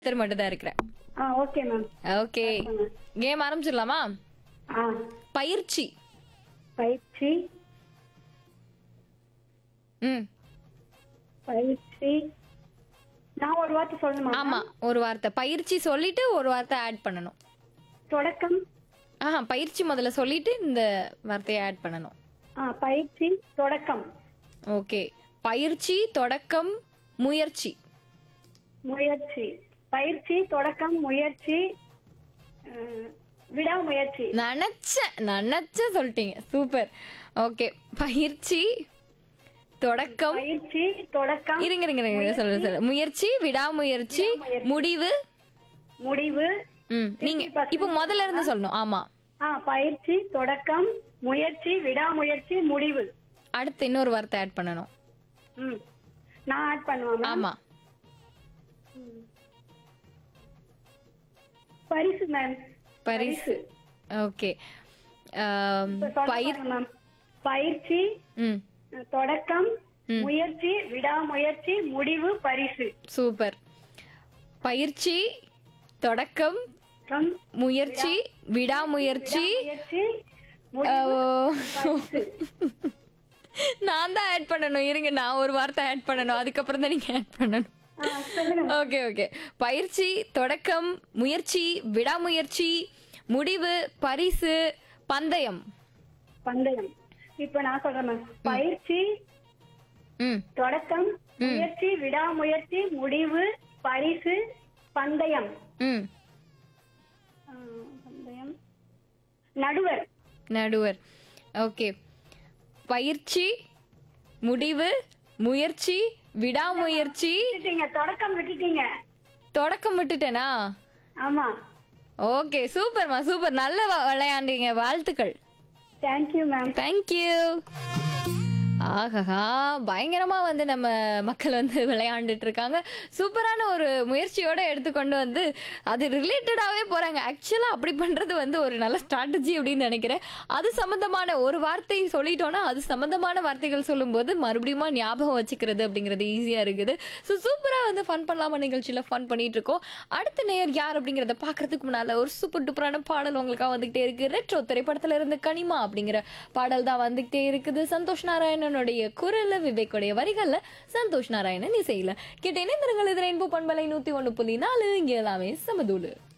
ஒருத்தர் மட்டும் தான் இருக்கிறேன் ஆ ஓகே மேம் ஓகே கேம் ஆரம்பிச்சிடலாமா ஆ பயிற்சி பயிற்சி ம் பயிற்சி நான் ஒரு வார்த்தை சொல்லணுமா ஆமா ஒரு வார்த்தை பயிற்சி சொல்லிட்டு ஒரு வார்த்தை ஆட் பண்ணணும் தொடக்கம் ஆஹா பயிற்சி முதல்ல சொல்லிட்டு இந்த வார்த்தையை ஆட் பண்ணணும் ஆ பயிற்சி தொடக்கம் ஓகே பயிற்சி தொடக்கம் முயற்சி முயற்சி பயிற்சி தொடக்கம் முயற்சி அஹ், விடாமுயற்சி நினைச்ச நினைச்ச சொல்லிட்டீங்க சூப்பர் ஓகே பயிற்சி தொடக்கம் பயிற்சி தொடக்கம் இருங்க இருங்க இருங்க சொல்ல சொல்ல முயற்சி விடாமுயற்சி முடிவு முடிவு ம் நீங்க இப்போ முதல்ல இருந்து சொல்லணும் ஆமா ஆ பயிற்சி தொடக்கம் முயற்சி விடாமுயற்சி முடிவு அடுத்து இன்னொரு வார்த்தை ஆட் பண்ணணும் ம் நான் ஆட் பண்ணுவேன் மேம் ஆமா பரிசு மேம் பரிசு ஓகே பயிர் மேம் பயிற்சி ம் தொடக்கம் முயற்சி விடாமுயற்சி முடிவு பரிசு சூப்பர் பயிற்சி தொடக்கம் கம், முயற்சி விடாமுயற்சி முயற்சி ஓ. நான் தான் ஆட் பண்ணணும் இருங்க நான் ஒரு வார்த்தை ஆட் பண்ணணும் அதுக்கப்புறம் தான் நீங்க ஆட் பண்ணணும் ஆ, சொல்லுங்க ஓகே ஓகே பயிற்சி தொடக்கம் முயற்சி விடாமுயற்சி முடிவு பரிசு பந்தயம் பந்தயம் இப்ப நான் சொல்றேன் மேம் பயிற்சி ம் தொடக்கம் முயற்சி விடாமுயற்சி முடிவு பரிசு பந்தயம் ம் ஆ, பந்தயம் நடுவர் நடுவர் ஓகே பயிற்சி முடிவு முயற்சி விடாமுயற்சி விட்டுட்டீங்க தொடக்கம் விட்டுட்டீங்க தொடக்கம் விட்டுட்டேனா ஆமா ஓகே சூப்பர்மா சூப்பர் நல்ல வ- விளையாண்டீங்க வாழ்த்துக்கள் தேங்க்யூ மேம் தேங்க்யூ ஆஹா பயங்கரமா வந்து நம்ம மக்கள் வந்து விளையாண்டுட்டு இருக்காங்க சூப்பரான ஒரு முயற்சியோட எடுத்துக்கொண்டு வந்து அது ரிலேட்டடாவே போறாங்க ஆக்சுவலா அப்படி பண்றது வந்து ஒரு நல்ல ஸ்ட்ராட்டஜி அப்படின்னு நினைக்கிறேன் அது சம்பந்தமான ஒரு வார்த்தை சொல்லிட்டோம்னா அது சம்பந்தமான வார்த்தைகள் சொல்லும்போது மறுபடியும் ஞாபகம் வச்சுக்கிறது அப்படிங்கிறது ஈஸியா இருக்குது ஸோ சூப்பரா வந்து ஃபன் பண்ணலாமா நிகழ்ச்சியில ஃபன் பண்ணிட்டு இருக்கோம் அடுத்த நேயர் யார் அப்படிங்கறத பாக்குறதுக்கு முன்னால ஒரு சூப்பர் டூப்பரான பாடல் உங்களுக்காக வந்துகிட்டே இருக்கு ரெட்ரோ திரைப்படத்துல இருந்து கனிமா அப்படிங்கிற பாடல் தான் வந்துகிட்டே இருக்குது சந்தோஷ் நாராயணனுடைய குரல்ல விவேக்குடைய வரிகள்ல சந்தோஷ் நாராயணன் இசையில கேட்ட இணைந்திருங்கள் இது ரெயின்போ பண்பலை நூத்தி ஒண்ணு புள்ளி நாலு இங்க எல்லாமே சமதூளு